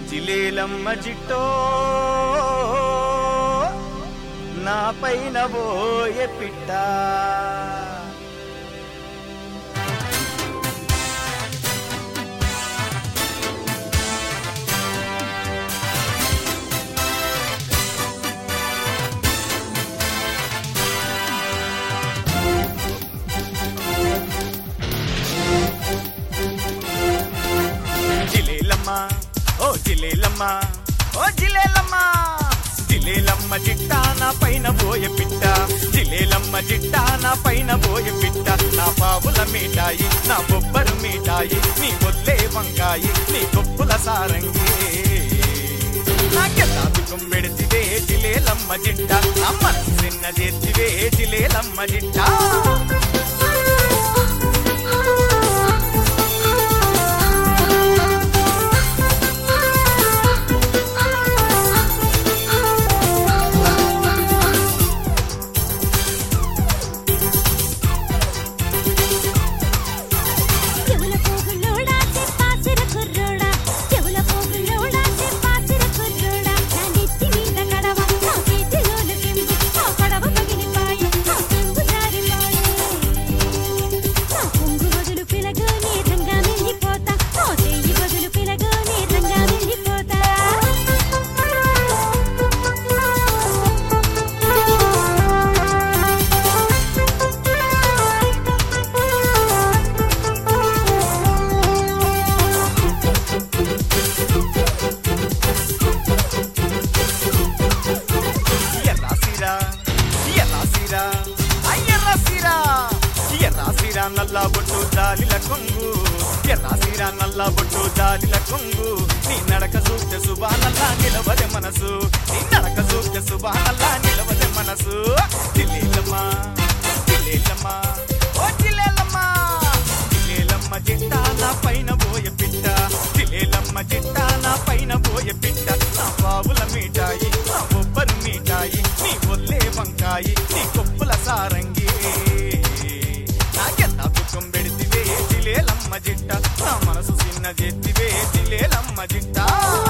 జిలేలమ్మ జిట్టో నా పైన పోయే పిట్ట జిలేలమ్మ ఓ జిలేలమ్మ ఓ జిలేలమ్మ జిలేలమ్మ జిట్టా నా పైన పోయే పిట్ట జిలేలమ్మ జిట్టా నా పైన పోయే పిట్ట నా పావుల మీటాయి నా బొబ్బరు మీటాయి నీ ఒల్లే వంకాయి నీ కొప్పుల సారంగి నాకెలా దుఃఖం పెడితివే జిలేలమ్మ జిట్ట నా మనసు చిన్న చేతివే జిలేలమ్మ జిట్టా చెవుల పోగులోడా చెప్పాసిర కుర్రోడా చెవుల పోగులోడా చెప్పాసిర కుర్రోడా నా నెత్తి మీద కడవ నా చేతిలోన కింపు నా కడవ పగిలిపాయే నా చెంగు జారిపాయే నా కొంగు బదులు పిలగు నీ రంగా వెళ్ళిపోతా నా చెయ్యి బదులు పిలగు నీ రంగా వెళ్ళిపోతా ఎర్రాసిరా ఎర్రాసిరా ఎర్రాసిరా ఎర్రాసిరా నల్ల బొట్టు జాలిల కొంగు ఎర్రాసిరా నల్ల బొట్టు జాలిల కొంగు నీ నడక చూస్తే సుబానల్లా నిలవదే మనసు నీ నడక చూస్తే సుబానల్లా నిలవదే మనసు జిల్లేలమ్మా జిల్లేలమ్మా ఓ జిల్లేలమ్మా జిల్లేలమ్మ జిట్ట నా పైన పోయే పిట్ట జిల్లేలమ్మ జిట్ట నా పైన పోయే పిట్ట నా బావుల మీటాయి నా బొబ్బరు మీటాయి నీ ఒల్లే వంకాయి నీ కొప్పుల సారంగి నాకెంత దుఃఖం పెడితివే జిలేలమ్మ జిట్ట నా మనసు చిన్న జెత్తివే జిలేలమ్మ జిట్ట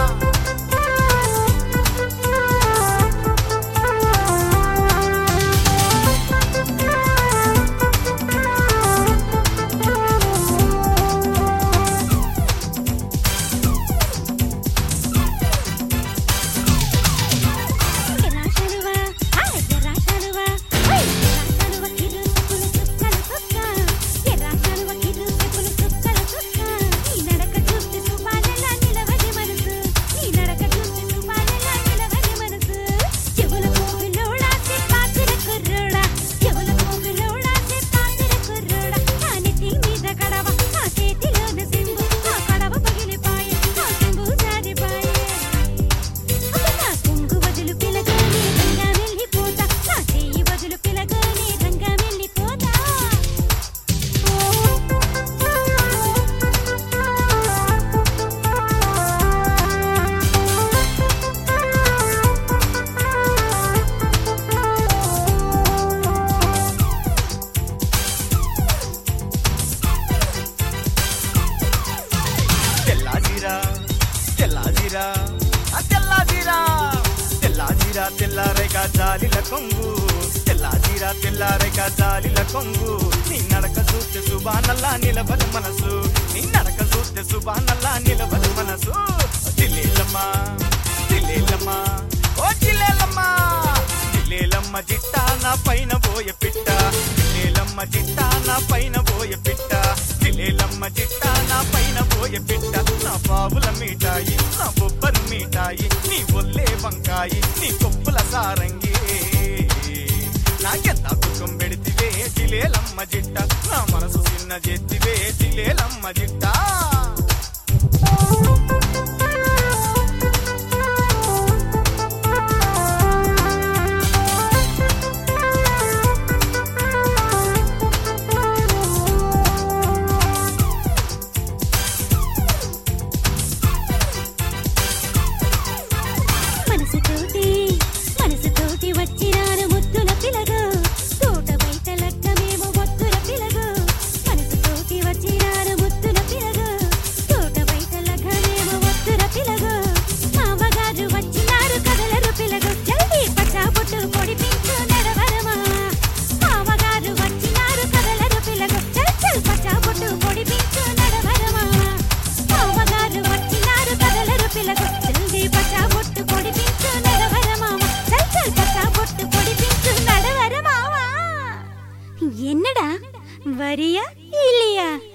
ఎరాశలువా హాయ్ ఎరాశలువా హై ఎరాశలువా కిరు చెప్పులు చుక్కలు చుక్క ఎరాశలువా కిరు చెప్పులు చుక్కలు చుక్క ఈ నడక చూస్తే సుమానలా నిలవది మనసు ఈ నడక చూస్తే సుమానలా నిలవది మనసు చెవుల పోగులోడా చెప్పాసిర కుర్రోడా చెవుల పోగులోడా చెప్పాసిర కుర్రోడా నా నెత్తి మీద కడవ నా చేతిలోన సింబు నా కడవ పగిలిపాయే నా సింబు జారిపాయే నా కొంగు బదులు పిలగానే రంగా వెళ్ళిపోతా నా చెయ్యి బదులు పిలగానే రంగా వెళ్ళిపోతా తెల్లాజీరా తెల్లాజీరా ఆ తెల్లాజీరా తెల్లాజీరా తెల్లారేగా జాలిల కొంగు తెల్లాజీరా తెల్లారేగా జాలిల కొంగు నీ నడక చూస్తే సుబానల్లా నిలబద మనసు నీ నడక చూస్తే సుబానల్లా నిలబద మనసు జిల్లేలమ్మా జిల్లేలమ్మా ఓ జిల్లేలమ్మా జిల్లేలమ్మ జిట్టా నా పైన పోయే పిట్ట జిల్లేలమ్మ జిట్టా నా పైన పోయే పిట్ట జిల్లేలమ్మ జిట్టా నా పైన పోయే పిట్ట నా పావుల మీటాయి నా బొబ్బరు మీటాయి నీ ఒల్లే వంకాయి నీ కొప్పుల సారంగి నాకెంత దుఃఖం పెడితివే జిలేలమ్మ జిట్ట నా మనసు చిన్న జెత్తివే జిలేలమ్మ జిట్టా మనసుతోటి మనసుతోటి వచ్చినాను ముద్దుల పిలగు తోట బయట లెక్క మేము ముద్దుల పిలగు మనసుతోటి వచ్చినాను ముద్దుల పిలగు వరియా ఇలియా